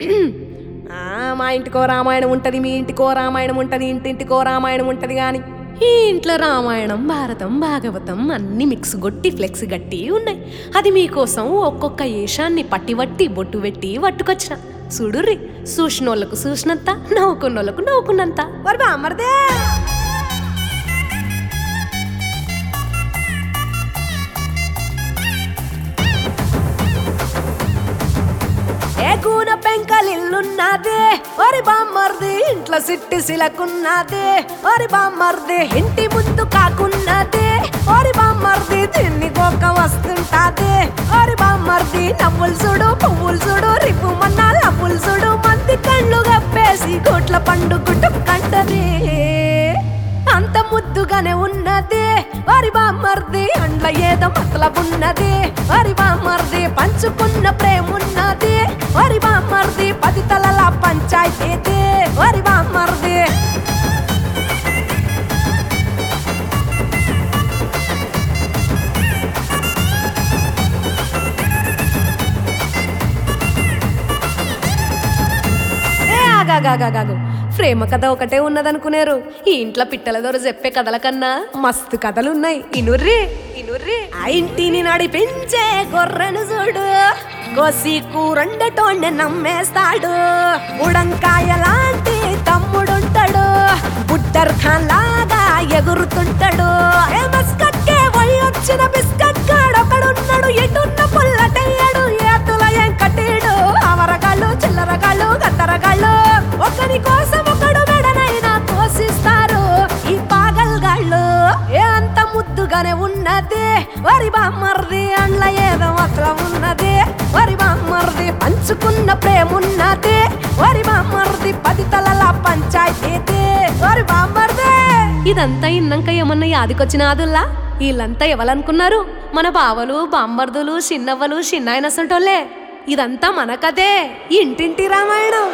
ఆ, మా ఇంటికో రామాయణం ఉంటుంది మీ ఇంటికో రామాయణం ఉంటుంది ఇంటింటికో రామాయణం ఉంటుంది కానీ ఈ ఇంట్లో రామాయణం భారతం భాగవతం అన్ని మిక్స్ గొట్టి ఫ్లెక్స్ గట్టి ఉన్నాయి అది మీకోసం ఒక్కొక్క ఏషాన్ని పట్టి వట్టి బొట్టు పెట్టి పట్టుకొచ్చిన చూడుర్రి చూసినోళ్ళకు చూసినంత నవ్వుకున్నోళ్ళకు నవ్వుకున్నంత మరి బామర్దే ఏ కూన పెంకలిల్లున్నది ఒరి బామ్మర్ది ఇంట్లో సిట్టి సిలకున్నది ఒరి బామ్మర్ది ఇంటి ముందు కాకున్నది ఒరి బామ్మర్ది తిన్ని గోక వస్తుంటాది ఒరి బామ్మర్ది నవ్వులు చూడు పువ్వులు చూడు రిపు మన్నా నవ్వులు చూడు మంది కళ్ళు గప్పేసి కోట్ల పండు గుట్టుకంటది అంత ముద్దుగానే ఉన్నది వరి బామ్మర్ది అండ్ల ఏదో మతలబున్నది వరి బామ్మర్ది పంచుకున్న ప్రేమున్నది వరి బామ్మర్ది పది తలల పంచాయతీ వరి బామ్మర్ది ఏ ఆగాగాగాగాగు ప్రేమ కథ ఒకటే ఉన్నదనుకునేరు ఈ ఇంట్లో పిట్టల దొర చెప్పే కథల కన్నా మస్తు కథలున్నాయి ఇనుర్రి ఇనుర్రి ఆ ఇంటిని నడిపించే గొర్రెను చూడు కోసి కూరండటోండి నమ్మేస్తాడు ఉడంకాయ లాంటి తమ్ముడుంటాడు బుడ్డర్ ఖాన్ లాగా ఎగురుతుంటాడు ఏ మస్కట్కే వచ్చిన బిస్కట్ గాడొకడున్నాడు ఎటున్న పుల్లటయ్యాడు ఏతుల ఏం కట్టాడు అవరగాళ్ళు చిల్లరగాళ్ళు గద్దరగాళ్ళు ఒకరి కోసం ఒకడు మెడనైనా కోసిస్తారు ఈ పాగల్గాళ్ళు ఏ అంత ముద్దుగానే ఉన్నది వరి బామ్మర్ది అండ్ల ఏదో మాత్రం ఉన్నది వరి బామ్మర్ది పంచుకున్న ప్రేమున్నది వరి బామ్మర్ది పది తలల పంచాయతీ వరి బామ్మర్ది ఇదంతా ఇన్నాక ఏమన్నా యాదికొచ్చిన ఆదుల్లా వీళ్ళంతా ఎవరనుకున్నారు మన బావలు బాంబర్దులు చిన్నవ్వలు చిన్నాయన అసంటోళ్ళే ఇదంతా మన కథే ఇంటింటి రామాయణం